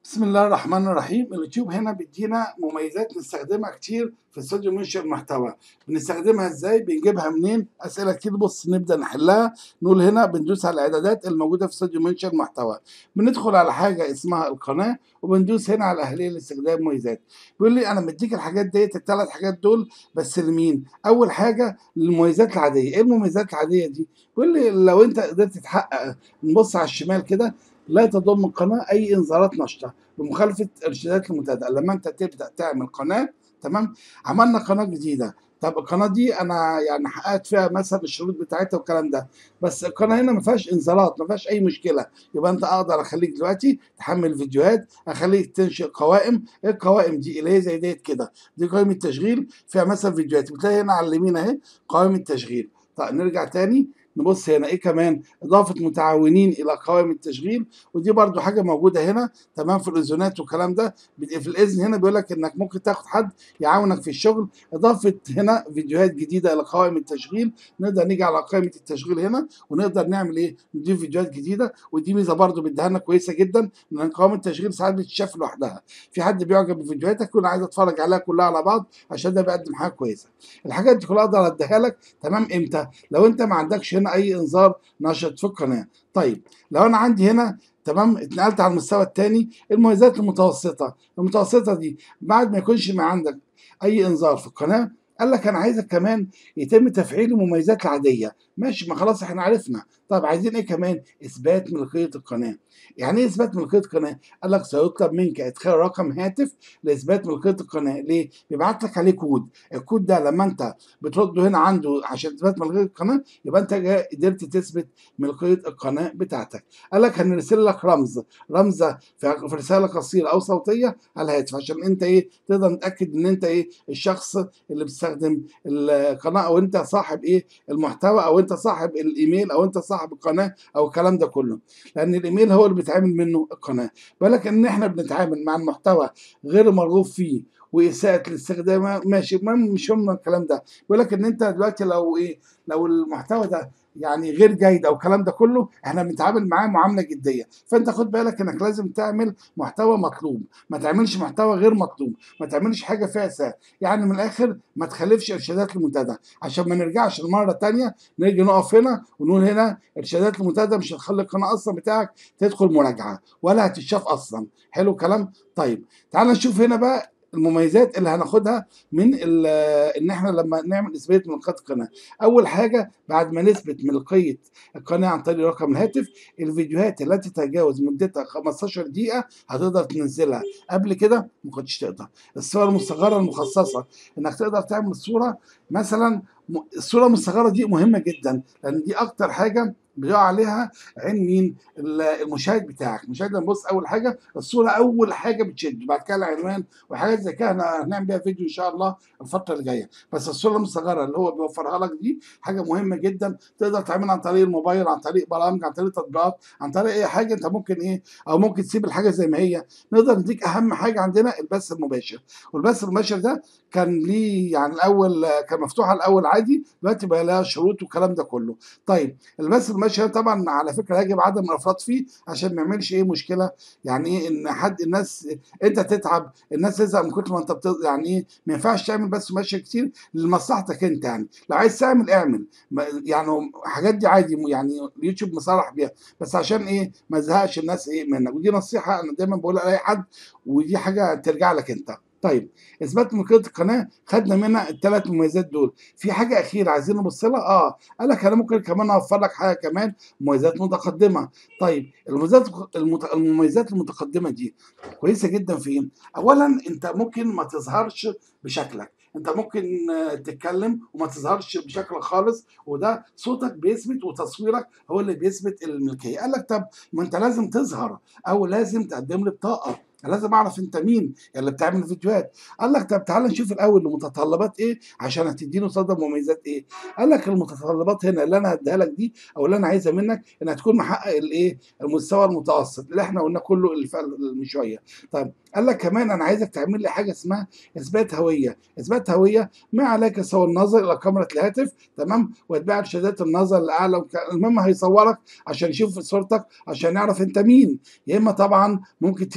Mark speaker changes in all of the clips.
Speaker 1: بسم الله الرحمن الرحيم اليوتيوب هنا بيدينا مميزات نستخدمها كتير في استوديو منشئ المحتوى بنستخدمها ازاي بنجيبها منين اسئله كتير بص نبدا نحلها نقول هنا بندوس على الاعدادات الموجوده في استوديو منشئ المحتوى بندخل على حاجه اسمها القناه وبندوس هنا على اهليه لاستخدام مميزات بيقول لي انا مديك الحاجات ديت الثلاث حاجات دول بس لمين اول حاجه للمميزات العاديه ايه المميزات العاديه دي بيقول لي لو انت قدرت تحقق نبص على الشمال كده لا تضم القناة أي إنذارات نشطة بمخالفة إرشادات المنتدى لما أنت تبدأ تعمل قناة تمام عملنا قناة جديدة طب القناة دي أنا يعني حققت فيها مثلا الشروط بتاعتها والكلام ده بس القناة هنا ما فيهاش إنذارات ما فيهاش أي مشكلة يبقى أنت أقدر أخليك دلوقتي تحمل فيديوهات أخليك تنشئ قوائم إيه القوائم دي اللي هي زي ديت كده دي قائمة تشغيل فيها مثلا فيديوهات بتلاقي هنا على اليمين أهي قوائم التشغيل طيب نرجع تاني نبص هنا ايه كمان اضافه متعاونين الى قوائم التشغيل ودي برضو حاجه موجوده هنا تمام في الاذونات والكلام ده في الاذن هنا بيقول لك انك ممكن تاخد حد يعاونك في الشغل اضافه هنا فيديوهات جديده الى قوائم التشغيل نقدر نيجي على قائمه التشغيل هنا ونقدر نعمل ايه نضيف فيديوهات جديده ودي ميزه برضو بيديها لنا كويسه جدا لان قوائم التشغيل ساعات بتتشاف لوحدها في حد بيعجب بفيديوهاتك يكون عايز اتفرج عليها كلها على بعض عشان ده بيقدم حاجه كويسه الحاجات دي كلها اقدر اديها لك تمام امتى لو انت ما عندكش هنا اي انذار نشط في القناه طيب لو انا عندي هنا تمام اتنقلت على المستوى الثاني المميزات المتوسطه المتوسطه دي بعد ما يكونش ما عندك اي انذار في القناه قال لك انا عايزك كمان يتم تفعيل المميزات العاديه ماشي ما خلاص احنا عرفنا طب عايزين ايه كمان اثبات ملكيه القناه يعني ايه اثبات ملكيه القناه قال لك سيطلب منك ادخال رقم هاتف لاثبات ملكيه القناه ليه بيبعت لك عليه كود الكود ده لما انت بترده هنا عنده عشان اثبات ملكيه القناه يبقى انت قدرت تثبت ملكيه القناه بتاعتك قال لك هنرسل لك رمز رمزه في رساله قصيره او صوتيه على الهاتف عشان انت ايه تقدر نتاكد ان انت ايه الشخص اللي بتستخدم القناه او انت صاحب ايه المحتوى او انت صاحب الايميل او انت صاحب القناه او الكلام ده كله لان الايميل هو اللي بيتعامل منه القناه بالك ان احنا بنتعامل مع المحتوى غير مرغوب فيه واساءه الاستخدام ماشي مش هم الكلام ده بيقول لك ان انت دلوقتي لو ايه لو المحتوى ده يعني غير جيد او الكلام ده كله احنا بنتعامل معاه معامله جديه فانت خد بالك انك لازم تعمل محتوى مطلوب ما تعملش محتوى غير مطلوب ما تعملش حاجه فيها اساءه يعني من الاخر ما تخالفش ارشادات المنتدى عشان ما نرجعش المره الثانيه نيجي نقف هنا ونقول هنا ارشادات المنتدى مش هتخلي القناه اصلا بتاعك تدخل مراجعه ولا هتتشاف اصلا حلو الكلام طيب تعال نشوف هنا بقى المميزات اللي هناخدها من ان احنا لما نعمل اثبات ملكيه القناه اول حاجه بعد ما نثبت ملكيه القناه عن طريق رقم الهاتف الفيديوهات التي تتجاوز مدتها 15 دقيقه هتقدر تنزلها قبل كده ما كنتش تقدر الصور المصغره المخصصه انك تقدر تعمل صوره مثلا الصوره المصغره دي مهمه جدا لان دي اكتر حاجه بيقع عليها عين مين المشاهد بتاعك المشاهد لما بص اول حاجه الصوره اول حاجه بتشد بعد كده العنوان وحاجات زي كده هنعمل بيها فيديو ان شاء الله الفتره اللي جايه بس الصوره المصغره اللي هو بيوفرها لك دي حاجه مهمه جدا تقدر تعملها عن طريق الموبايل عن طريق برامج عن طريق تطبيقات عن طريق اي حاجه انت ممكن ايه او ممكن تسيب الحاجه زي ما هي نقدر نديك اهم حاجه عندنا البث المباشر والبث المباشر ده كان ليه يعني الاول كان مفتوح الاول عادي دلوقتي بقى لها شروط والكلام ده كله طيب البث المباشر طبعا على فكره يجب عدم الافراط فيه عشان ما يعملش ايه مشكله يعني ايه ان حد الناس انت تتعب الناس تزهق من كتر ما انت بت... يعني ايه ما ينفعش تعمل بث مباشر كتير لمصلحتك انت يعني لو عايز تعمل اعمل يعني الحاجات دي عادي يعني اليوتيوب مصرح بيها بس عشان ايه ما يزهقش الناس ايه منك ودي نصيحه انا دايما بقولها لاي حد ودي حاجه ترجع لك انت طيب اثبات ملكيه القناه خدنا منها الثلاث مميزات دول في حاجه اخيره عايزين نبص لها اه قال لك انا ممكن كمان اوفر لك حاجه كمان مميزات متقدمه طيب المميزات المت... المميزات المتقدمه دي كويسه جدا في ايه اولا انت ممكن ما تظهرش بشكلك انت ممكن تتكلم وما تظهرش بشكل خالص وده صوتك بيثبت وتصويرك هو اللي بيثبت الملكيه قال لك طب ما انت لازم تظهر او لازم تقدم لي بطاقه لازم اعرف انت مين اللي بتعمل فيديوهات قال لك طب تعالى نشوف الاول المتطلبات ايه عشان هتديني قصادها مميزات ايه قال لك المتطلبات هنا اللي انا هديها لك دي او اللي انا عايزها منك انها تكون محقق الايه المستوى المتوسط اللي احنا قلنا كله اللي من شويه طيب قال لك كمان انا عايزك تعمل لي حاجه اسمها اثبات هويه اثبات هويه ما عليك سوى النظر الى كاميرا الهاتف تمام واتباع ارشادات النظر الاعلى المهم هيصورك عشان يشوف صورتك عشان يعرف انت مين يا اما طبعا ممكن تديله ايه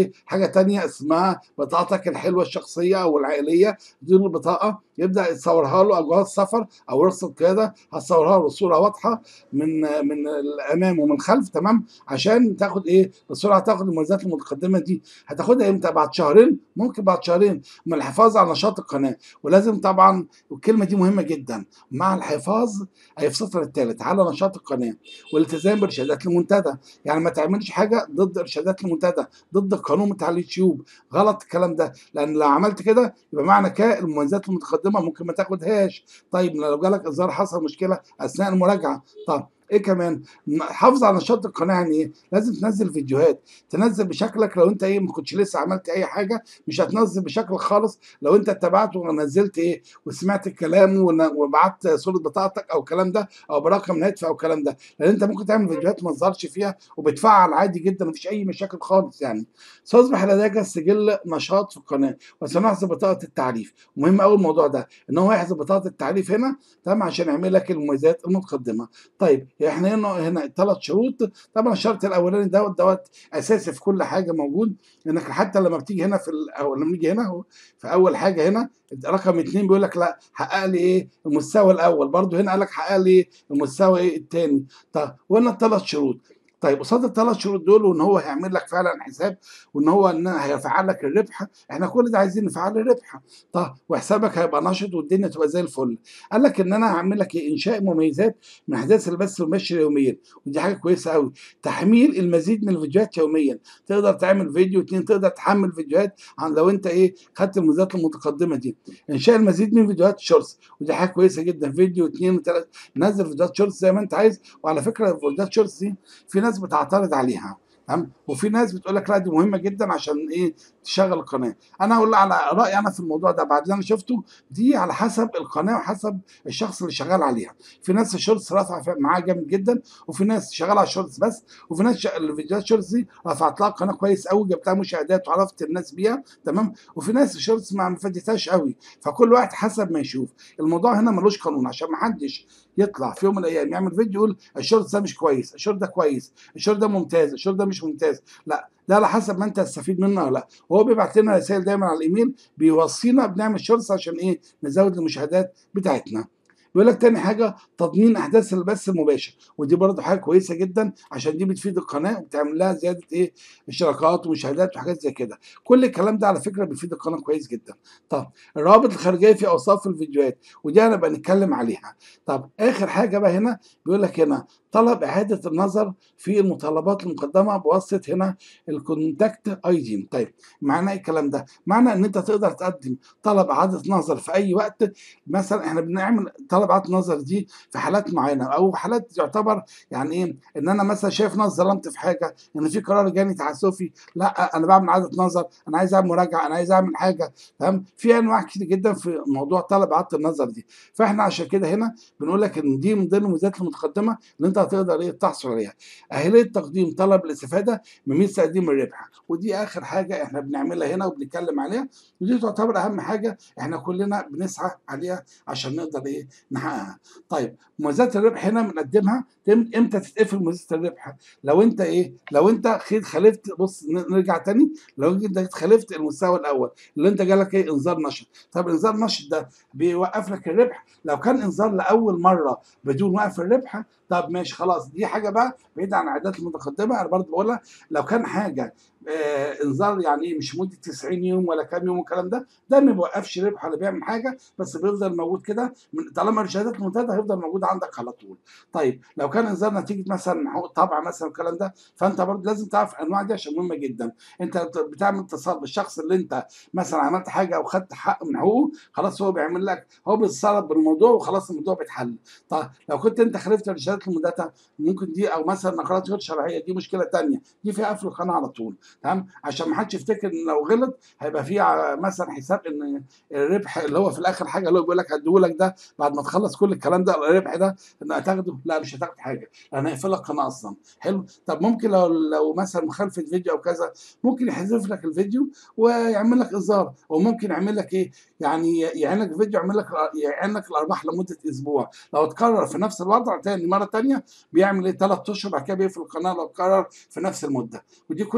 Speaker 1: ايه حاجه تانية اسمها بطاقتك الحلوه الشخصيه او العائليه دي البطاقه يبدا يصورها له او جواز سفر او رخصه قياده هتصورها له بصوره واضحه من من الامام ومن الخلف تمام عشان تاخد ايه بسرعه تاخد المميزات المتقدمه دي هتاخدها امتى بعد شهرين ممكن بعد شهرين من الحفاظ على نشاط القناه ولازم طبعا والكلمه دي مهمه جدا مع الحفاظ اي في السطر الثالث على نشاط القناه والالتزام بارشادات المنتدى يعني ما تعملش حاجه ضد ارشادات المنتدى ضد القانون بتاع اليوتيوب غلط الكلام ده لان لو عملت كده يبقى معنى كده المميزات المتقدمه ممكن ما تاخدهاش طيب لو جالك اصدار حصل مشكله اثناء المراجعه طب ايه كمان حافظ على نشاط القناه يعني ايه لازم تنزل فيديوهات تنزل بشكلك لو انت ايه ما كنتش لسه عملت اي حاجه مش هتنزل بشكلك خالص لو انت اتبعت ونزلت ايه وسمعت الكلام وبعت صوره بطاقتك او الكلام ده او برقم هاتف او الكلام ده لان انت ممكن تعمل فيديوهات ما تظهرش فيها وبتفعل عادي جدا مفيش اي مشاكل خالص يعني سيصبح لديك سجل نشاط في القناه وسنحذف بطاقه التعريف مهم قوي الموضوع ده ان هو يحذف بطاقه التعريف هنا تمام عشان يعمل لك المميزات المتقدمه طيب احنا هنا هنا ثلاث شروط طبعا الشرط الاولاني دوت دوت اساسي في كل حاجه موجود انك حتى لما بتيجي هنا في او لما نيجي هنا هو في اول حاجه هنا رقم اثنين بيقول لك لا حقق لي ايه المستوى الاول برضو هنا قال لك حقق لي المستوى ايه الثاني طب وهنا الثلاث شروط طيب قصاد الثلاث شروط دول وان هو هيعمل لك فعلا حساب وان هو ان هيفعل لك الربح احنا كل ده عايزين نفعل الربح طب وحسابك هيبقى نشط والدنيا تبقى زي الفل قال لك ان انا هعمل لك إيه؟ انشاء مميزات من احداث البث المباشر يوميا ودي حاجه كويسه قوي تحميل المزيد من الفيديوهات يوميا تقدر تعمل فيديو اتنين تقدر تحمل فيديوهات عن لو انت ايه خدت المميزات المتقدمه دي انشاء المزيد من فيديوهات شورتس ودي حاجه كويسه جدا فيديو اتنين وتلاته نزل فيديوهات شورتس زي ما انت عايز وعلى فكره فيديوهات شورتس دي في ناس بتعترض عليها تمام وفي ناس بتقول لك لا دي مهمه جدا عشان ايه تشغل القناه انا اقول على رايي انا في الموضوع ده بعد اللي انا شفته دي على حسب القناه وحسب الشخص اللي شغال عليها في ناس الشورتس رافعه معاه جامد جدا وفي ناس شغاله على الشورتس بس وفي ناس الفيديوهات الشورتس دي رفعت لها القناه كويس قوي جبتها مشاهدات وعرفت الناس بيها تمام وفي ناس الشورتس ما فادتهاش قوي فكل واحد حسب ما يشوف الموضوع هنا ملوش قانون عشان ما حدش يطلع في يوم من الايام يعمل فيديو يقول الشورت ده مش كويس الشورت ده كويس الشورت ده ممتاز الشورت ده مش ممتاز لا ده على حسب ما انت تستفيد منه ولا لا هو بيبعت لنا رسائل دايما على الايميل بيوصينا بنعمل شورتس عشان ايه نزود المشاهدات بتاعتنا بيقول لك تاني حاجه تضمين احداث البث المباشر ودي برضه حاجه كويسه جدا عشان دي بتفيد القناه وبتعمل لها زياده ايه اشتراكات ومشاهدات وحاجات زي كده كل الكلام ده على فكره بيفيد القناه كويس جدا طب الروابط الخارجيه في اوصاف الفيديوهات ودي هنبقى نتكلم عليها طب اخر حاجه بقى هنا بيقول لك هنا طلب اعاده النظر في المتطلبات المقدمه بواسطه هنا الكونتاكت اي دي طيب معنى ايه الكلام ده معنى ان انت تقدر تقدم طلب اعاده نظر في اي وقت مثلا احنا بنعمل طلب اعاده نظر دي في حالات معينه او حالات تعتبر يعني ايه ان انا مثلا شايف ناس ظلمت في حاجه ان في قرار جاني تعسفي لا انا بعمل اعاده نظر انا عايز اعمل مراجعه انا عايز اعمل حاجه فاهم في انواع كتير جدا في موضوع طلب اعاده النظر دي فاحنا عشان كده هنا بنقول لك ان دي من ضمن الميزات المتقدمه اللي انت هتقدر ايه تحصل عليها اهليه تقديم طلب الاستفاده من مثل تقديم الربح ودي اخر حاجه احنا بنعملها هنا وبنتكلم عليها ودي تعتبر اهم حاجه احنا كلنا بنسعى عليها عشان نقدر ايه نحققها طيب مميزات الربح هنا بنقدمها امتى تتقفل مميزات الربح لو انت ايه لو انت خالفت بص نرجع تاني لو انت خالفت المستوى الاول اللي انت جالك ايه انذار نشر طب انذار نشر ده بيوقف لك الربح لو كان انذار لاول مره بدون وقف الربح طب ماشي خلاص دي حاجه بقى بعيد عن العادات المتقدمه انا برضه بقولها لو كان حاجه آه انذار يعني ايه مش مده 90 يوم ولا كام يوم والكلام ده ده ما بيوقفش ربح ولا بيعمل حاجه بس بيفضل موجود كده طالما الشهادات المنتدى هيفضل موجود عندك على طول طيب لو كان انذار نتيجه مثلا طبع مثلا الكلام ده فانت برضه لازم تعرف الانواع دي عشان مهمه جدا انت بتعمل اتصال بالشخص اللي انت مثلا عملت حاجه او خدت حق من حقوقه خلاص هو بيعمل لك هو بيتصرف بالموضوع وخلاص الموضوع بيتحل طيب لو كنت انت خالفت الشهادات المنتدى ممكن دي او مثلا نقرات غير شرعيه دي مشكله ثانيه دي فيها قفل القناه على طول تمام عشان ما حدش يفتكر ان لو غلط هيبقى في مثلا حساب ان الربح اللي هو في الاخر حاجه اللي هو بيقول لك هديهولك ده بعد ما تخلص كل الكلام ده الربح ده ان هتاخده لا مش هتاخد حاجه لان هيقفل لك القناه اصلا حلو طب ممكن لو لو مثلا مخالفه فيديو او كذا ممكن يحذف لك الفيديو ويعمل لك انذار وممكن يعمل لك ايه يعني يعين لك فيديو يعمل لك يعين لك الارباح لمده اسبوع لو اتكرر في نفس الوضع تاني مره ثانيه بيعمل ايه ثلاث اشهر بعد كده بيقفل القناه لو اتكرر في نفس المده ودي كل المخالفات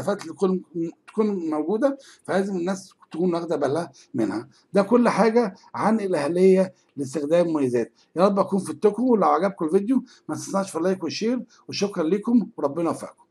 Speaker 1: المخالفات اللي تكون تكون موجوده فلازم الناس تكون واخده بالها منها ده كل حاجه عن الاهليه لاستخدام المميزات يا رب اكون فدتكم ولو عجبكم الفيديو ما تنساش في اللايك والشير وشكرا لكم وربنا يوفقكم